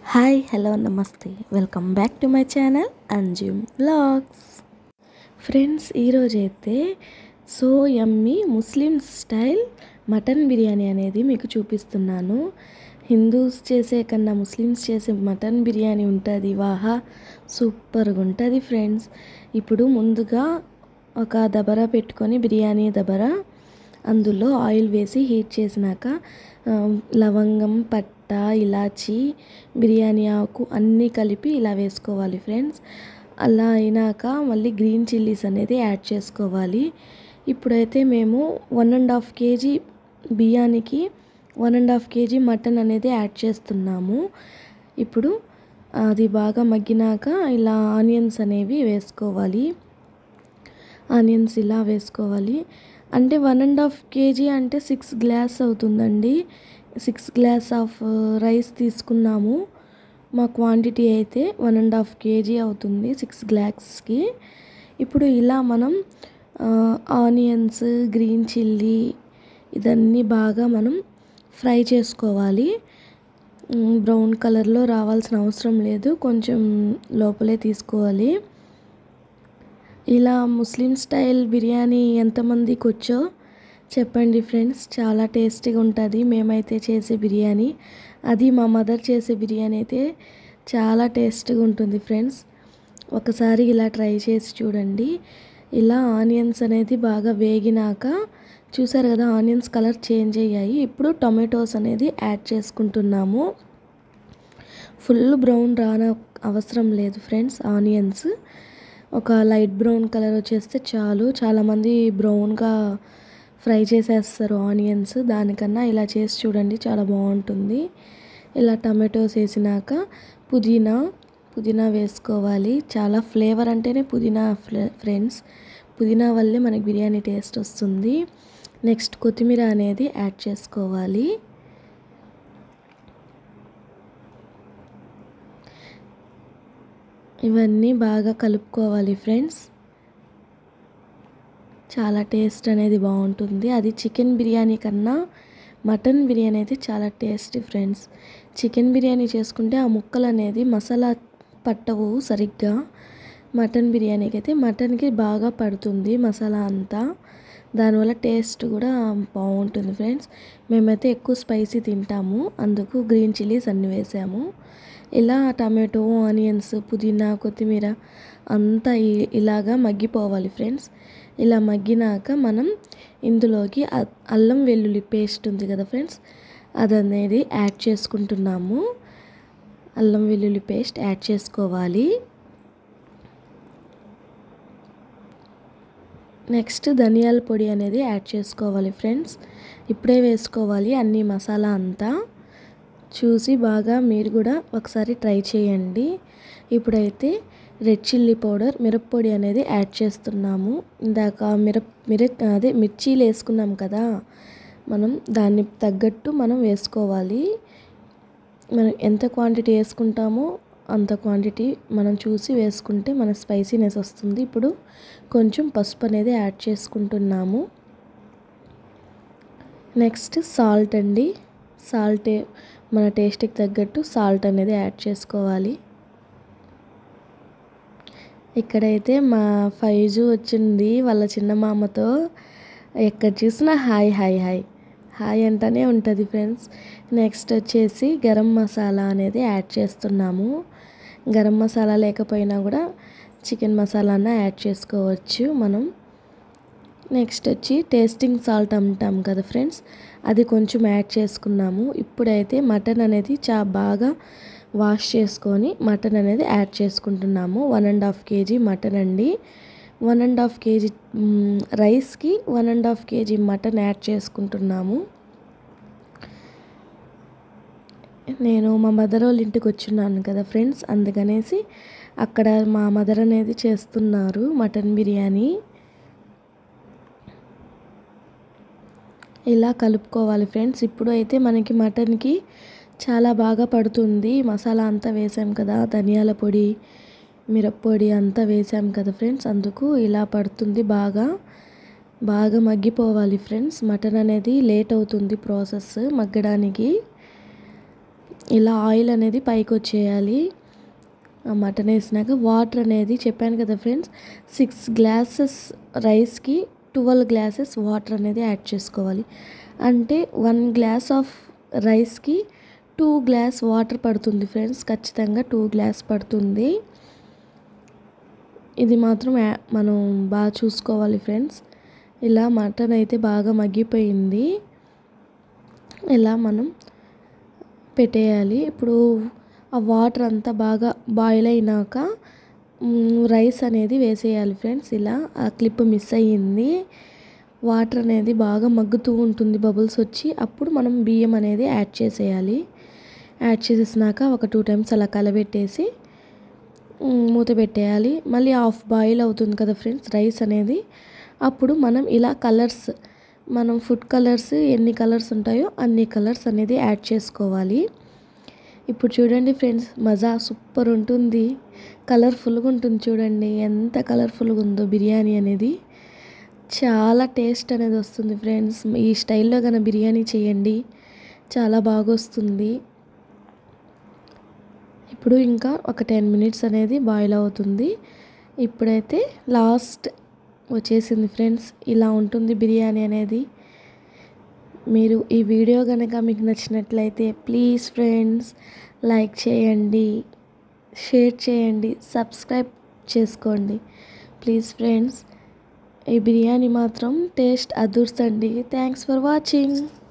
hi hello నమస్తే welcome back to my channel Anjum vlogs friends ఈరోజైతే so yummy Muslim style mutton biryani అనేది మీకు చూపిస్తున్నాను హిందూస్ చేసే కన్నా ముస్లిమ్స్ చేసే మటన్ బిర్యానీ ఉంటుంది వాహా సూపర్గా ఉంటుంది ఫ్రెండ్స్ ఇప్పుడు ముందుగా ఒక దబరా పెట్టుకొని బిర్యానీ దబరా అందులో ఆయిల్ వేసి హీట్ చేసినాక ఆ, లవంగం పట్ట ఇలాచి బిర్యానీ ఆకు అన్నీ కలిపి ఇలా వేసుకోవాలి ఫ్రెండ్స్ అలా అయినాక మళ్ళీ గ్రీన్ చిల్లీస్ అనేది యాడ్ చేసుకోవాలి ఇప్పుడైతే మేము వన్ అండ్ హాఫ్ కేజీ బియ్యానికి one and half KG mutton అనేది యాడ్ చేస్తున్నాము ఇప్పుడు అది బాగా మగ్గినాక ఇలా ఆనియన్స్ అనేవి వేసుకోవాలి ఆనియన్స్ ఇలా వేసుకోవాలి అంటే వన్ అండ్ హాఫ్ కేజీ అంటే సిక్స్ గ్లాస్ అవుతుందండి సిక్స్ గ్లాస్ ఆఫ్ రైస్ తీసుకున్నాము మా క్వాంటిటీ అయితే వన్ అండ్ హాఫ్ కేజీ అవుతుంది సిక్స్ గ్లాస్కి ఇప్పుడు ఇలా మనం ఆనియన్స్ గ్రీన్ చిల్లీ ఇదన్నీ బాగా మనం ఫ్రై చేసుకోవాలి బ్రౌన్ కలర్లో రావాల్సిన అవసరం లేదు కొంచెం లోపలే తీసుకోవాలి ఇలా ముస్లిం స్టైల్ బిర్యానీ ఎంతమందికి వచ్చో చెప్పండి ఫ్రెండ్స్ చాలా టేస్టీగా ఉంటుంది మేమైతే చేసే బిర్యానీ అది మా మదర్ చేసే బిర్యానీ అయితే చాలా టేస్టీగా ఉంటుంది ఫ్రెండ్స్ ఒకసారి ఇలా ట్రై చేసి చూడండి ఇలా ఆనియన్స్ అనేది బాగా వేగినాక చూసారు కదా ఆనియన్స్ కలర్ చేంజ్ అయ్యాయి ఇప్పుడు టొమాటోస్ అనేది యాడ్ చేసుకుంటున్నాము ఫుల్ బ్రౌన్ రాన అవసరం లేదు ఫ్రెండ్స్ ఆనియన్స్ ఒక లైట్ బ్రౌన్ కలర్ వచ్చేస్తే చాలు చాలామంది బ్రౌన్గా ఫ్రై చేసేస్తారు ఆనియన్స్ దానికన్నా ఇలా చేసి చూడండి చాలా బాగుంటుంది ఇలా టమాటోస్ వేసినాక పుదీనా పుదీనా వేసుకోవాలి చాలా ఫ్లేవర్ అంటేనే పుదీనా ఫ్రెండ్స్ పుదీనా వల్లే మనకి బిర్యానీ టేస్ట్ వస్తుంది నెక్స్ట్ కొత్తిమీర అనేది యాడ్ చేసుకోవాలి ఇవన్నీ బాగా కలుపుకోవాలి ఫ్రెండ్స్ చాలా టేస్ట్ అనేది బాగుంటుంది అది చికెన్ బిర్యానీ కన్నా మటన్ బిర్యానీ అయితే చాలా టేస్టీ ఫ్రెండ్స్ చికెన్ బిర్యానీ చేసుకుంటే ఆ ముక్కలు అనేది మసాలా పట్టవు సరిగ్గా మటన్ బిర్యానీకి అయితే మటన్కి బాగా పడుతుంది మసాలా అంతా దానివల్ల టేస్ట్ కూడా బాగుంటుంది ఫ్రెండ్స్ మేమైతే ఎక్కువ స్పైసీ తింటాము అందుకు గ్రీన్ చిల్లీస్ అన్నీ వేసాము ఇలా టమాటో ఆనియన్స్ పుదీనా కొత్తిమీర అంతా ఇ- ఇలాగా మగ్గిపోవాలి ఫ్రెండ్స్ ఇలా మగ్గినాక మనం ఇందులోకి అ- అల్లం వెల్లుల్లి పేస్ట్ ఉంది కదా ఫ్రెండ్స్ అది అనేది యాడ్ చేసుకుంటున్నాము అల్లం వెల్లుల్లి పేస్ట్ యాడ్ చేసుకోవాలి నెక్స్ట్ ధనియాల పొడి అనేది యాడ్ చేసుకోవాలి ఫ్రెండ్స్ ఇప్పుడే వేసుకోవాలి అన్ని మసాలా అంతా చూసి బాగా మీరు కూడా ఒకసారి ట్రై చేయండి ఇప్పుడైతే రెడ్ చిల్లీ పౌడర్ మిరప్పొడి అనేది యాడ్ చేస్తున్నాము ఇందాక మిరప్ మిర అదే మిర్చీలు వేసుకున్నాం కదా మనం దాన్ని తగ్గట్టు మనం వేసుకోవాలి మనం ఎంత క్వాంటిటీ వేసుకుంటామో అంత క్వాంటిటీ మనం చూసి వేసుకుంటే మన స్పైసీనెస్ వస్తుంది ఇప్పుడు కొంచెం పసుపు అనేది యాడ్ చేసుకుంటున్నాము నెక్స్ట్ సాల్ట్ అండి సాల్ట్ మన టేస్ట్కి తగ్గట్టు సాల్ట్ అనేది యాడ్ చేసుకోవాలి ఇక్కడైతే మా ఫైజు వచ్చింది వాళ్ళ చిన్న మామతో ఎక్కడ చూసినా హాయ్ హాయ్ హాయ్ హాయ్ అంటూనే ఉంటుంది ఫ్రెండ్స్ నెక్స్ట్ వచ్చేసి గరం మసాలా అనేది యాడ్ చేస్తున్నాము గరం మసాలా లేకపోయినా కూడా చికెన్ మసాలాన యాడ్ చేసుకోవచ్చు మనం నెక్స్ట్ వచ్చి టేస్టింగ్ సాల్ట్ అంటాం కదా ఫ్రెండ్స్ అది కొంచెం యాడ్ చేసుకున్నాము ఇప్పుడైతే మటన్ అనేది చా బాగా వాష్ చేసుకొని మటన్ అనేది యాడ్ చేసుకుంటున్నాము one and half KG mutton అండి వన్ అండ్ హాఫ్ కేజీ మ్, రైస్కి one and half KG mutton add చేసుకుంటున్నాము నేను మా మదర్ వాళ్ళ ఇంటికి వచ్చున్నాను కదా ఫ్రెండ్స్ అందుకనేసి అక్కడ మా మదర్ అనేది చేస్తున్నారు మటన్ బిర్యానీ ఇలా కలుపుకోవాలి ఫ్రెండ్స్ ఇప్పుడు అయితే మనకి మటన్కి చాలా బాగా పడుతుంది మసాలా అంతా వేసాం కదా ధనియాల పొడి మిరప్పొడి అంతా వేసాం కదా ఫ్రెండ్స్ అందుకు ఇలా పడుతుంది బాగా బాగా మగ్గిపోవాలి ఫ్రెండ్స్ మటన్ అనేది లేట్ అవుతుంది ప్రాసెస్ మగ్గడానికి ఇలా ఆయిల్ అనేది పైకి వచ్చేయాలి ఆ మటన్ వేసినాక వాటర్ అనేది చెప్పాను కదా ఫ్రెండ్స్ సిక్స్ గ్లాసెస్ రైస్కి ట్వెల్వ్ గ్లాసెస్ వాటర్ అనేది యాడ్ చేసుకోవాలి అంటే వన్ గ్లాస్ ఆఫ్ రైస్కి టూ గ్లాస్ వాటర్ పడుతుంది ఫ్రెండ్స్ ఖచ్చితంగా టూ గ్లాస్ పడుతుంది ఇది మాత్రం యా- మనం బాగా చూసుకోవాలి ఫ్రెండ్స్ ఇలా మటన్ అయితే బాగా మగ్గిపోయింది ఇలా మనం పెట్టేయాలి ఇప్పుడు ఆ వాటర్ అంతా బాగా బాయిల్ అయినాక మ్, రైస్ అనేది వేసేయాలి ఫ్రెండ్స్ ఇలా ఆ క్లిప్ మిస్ అయ్యింది వాటర్ అనేది బాగా మగ్గుతూ ఉంటుంది బబుల్స్ వచ్చి అప్పుడు మనం బియ్యం అనేది యాడ్ చేసేయాలి యాడ్ చేసేసినాక ఒక టూ టైమ్స్ అలా కలబెట్టేసి మ్, మూత పెట్టేయాలి మళ్ళీ హాఫ్ బాయిల్ అవుతుంది కదా ఫ్రెండ్స్ రైస్ అనేది అప్పుడు మనం ఇలా కలర్స్ మనం ఫుడ్ కలర్స్ ఎన్ని కలర్స్ ఉంటాయో అన్ని కలర్స్ అనేది యాడ్ చేసుకోవాలి ఇప్పుడు చూడండి ఫ్రెండ్స్ మజా సూపర్ ఉంటుంది కలర్ఫుల్గా ఉంటుంది చూడండి ఎంత కలర్ఫుల్గా ఉందో బిర్యానీ అనేది చాలా టేస్ట్ అనేది వస్తుంది ఫ్రెండ్స్ ఈ స్టైల్లో కనుక బిర్యానీ చేయండి చాలా బాగా వస్తుంది ఇప్పుడు ఇంకా ఒక టెన్ మినిట్స్ అనేది బాయిల్ అవుతుంది ఇప్పుడైతే లాస్ట్ వచ్చేసింది ఫ్రెండ్స్ ఇలా ఉంటుంది బిర్యానీ అనేది మీరు ఈ వీడియో కనుక మీకు నచ్చినట్లయితే ప్లీజ్ ఫ్రెండ్స్ లైక్ చేయండి షేర్ చేయండి సబ్స్క్రైబ్ చేసుకోండి ప్లీజ్ ఫ్రెండ్స్ ఈ బిర్యానీ మాత్రం టేస్ట్ అదుర్సండి థ్యాంక్స్ ఫర్ వాచింగ్